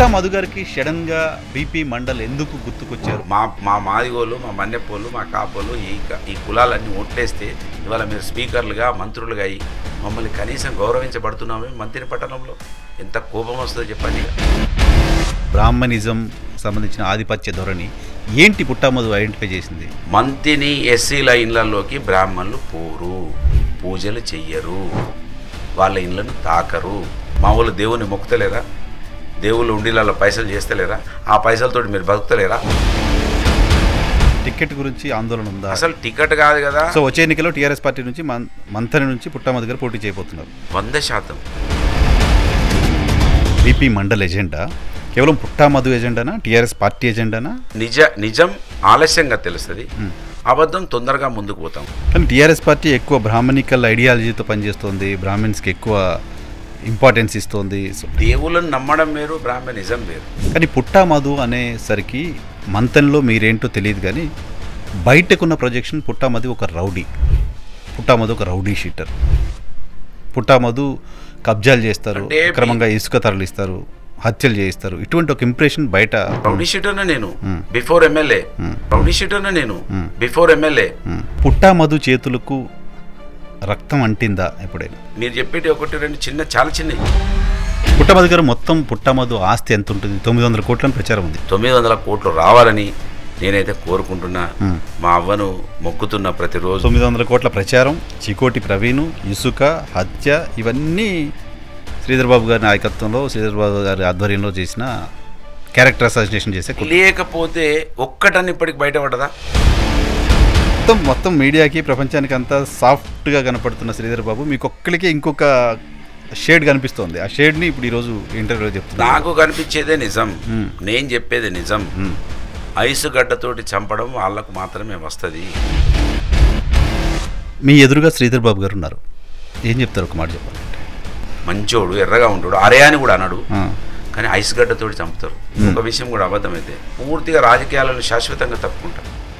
పుట్టా మధు గారికి సడన్ గా బీపీ మండల్ ఎందుకు గుర్తుకొచ్చారు మా మా మాదిగోళ్ళు మా మన్నెపోళ్ళు మా కాపోళ్ళు ఈ క- ఈ కులాలన్నీ ఓట్లేస్తే ఇవాళ మీరు స్పీకర్లుగా మంత్రులుగా అయ్యి మమ్మల్ని కనీసం గౌరవించబడుతున్నామే మంత్రి పట్టణంలో ఎంత కోపం వస్తుందో చెప్పండి బ్రాహ్మణిజం సంబంధించిన ఆధిపత్య ధోరణి ఏంటి పుట్టా మధు ఐడెంటిఫై చేసింది మంత్రిని ఎస్సీల ఇళ్లలోకి బ్రాహ్మణులు పోరు పూజలు చెయ్యరు వాళ్ళ ఇళ్ళను తాకరు మా వాళ్ళు దేవుని మొక్కుతలేరా దేవుళ్ళు ఉండిలలో పైసలు చేస్తలేరా ఆ పైసలతోటి మీరు బతుకుతలేరా టికెట్ గురించి ఆందోళన ఉందా అసలు టికెట్ కాదు కదా సో వచ్చే ఎన్నికలో టీఆర్ఎస్ పార్టీ నుంచి మం- మంథని నుంచి పుట్టా మధు గారు పోటీ చేయబోతున్నారు వంద శాతం బీపీ మండల్ ఎజెండా కేవలం పుట్టా మధు ఎజెండానా టీఆర్ఎస్ పార్టీ ఎజెండానా నిజ నిజం ఆలస్యంగా తెలుస్తుంది అబద్ధం తొందరగా ముందుకు పోతాం కానీ టీఆర్ఎస్ పార్టీ ఎక్కువ బ్రాహ్మణికల్ ఐడియాలజీతో పనిచేస్తోంది బ్రాహ్మిన్స్కి ఎక్కువ ఇంపార్టెన్స్ ఇస్తోంది సో దేవుళ్ళని నమ్మడం వేరు బ్రాహ్మణిజం వేరు కానీ పుట్టా మధు అనేసరికి మంతన్లో మీరేంటో తెలియదు కానీ బయటకున్న ప్రొజెక్షన్ పుట్టా మధు ఒక రౌడీ పుట్టా మధు ఒక రౌడీ షీటర్ పుట్టా మధు కబ్జాలు చేస్తారు అంటే మీ- క్రమంగా ఇసుక తరలిస్తారు హత్యలు చేయిస్తారు ఇటువంటి ఒక ఇంప్రెషన్ బయట రౌడీ షీటర్నే నేను మ్మ్. బిఫోర్ ఎమ్మెల్యే మ్మ్. రౌడీ షీటర్నే నేను మ్మ్. బిఫోర్ ఎమ్మెల్యే ఉమ్, పుట్టా మధు చేతులకు రక్తం అంటిందా ఎప్పుడైనా మీరు చెప్పేటి ఒకటి రెండు చిన్న చాలా చిన్నవి పుట్టా మధు గారు మొత్తం పుట్టా మధు ఆస్తి ఎంత ఉంటుంది తొమ్మిది వందల కోట్లని ప్రచారం ఉంది తొమ్మిది వందల కోట్లు రావాలని నేనైతే కోరుకుంటున్నా మ్మ్. మా అవ్వను మొక్కుతున్న ప్రతిరోజు తొమ్మిది వందల కోట్ల ప్రచారం చికోటి ప్రవీణు ఇసుక హత్య ఇవన్నీ శ్రీధర్ బాబు గారి నాయకత్వంలో శ్రీధర్ బాబు గారి ఆధ్వర్యంలో చేసిన క్యారెక్టర్ అసోసియేషన్ చేసే కుట్ర. లేకపోతే ఒక్కటని ఇప్పటికి బయటపడదా మొత్తం మొత్తం మీడియాకి ప్రపంచానికి అంతా సాఫ్ట్గా కనపడుతున్న శ్రీధర్ బాబు మీకు ఒక్కరికి ఇంకొక షేడ్ కనిపిస్తోంది ఆ షేడ్ని ఇప్పుడు ఈరోజు ఇంటర్వ్యూలో చెప్తున్నా నాకు కనిపించేదే నిజం మ్మ్. నేను చెప్పేది నిజం ఉమ్. ఐసు గడ్డతోటి చంపడం వాళ్ళకు మాత్రమే వస్తుంది మీ ఎదురుగా శ్రీధర్ బాబు గారు ఉన్నారు ఏం చెప్తారు ఒక మాట చెప్పాలంటే మంచోడు ఎర్రగా ఉంటాడు అరే అని కూడా అన్నాడు ఆ, కానీ ఐస్ గడ్డతోటి చంపుతారు ఒక విషయం కూడా అబద్ధమైతే పూర్తిగా రాజకీయాలను శాశ్వతంగా తప్పుకుంటారు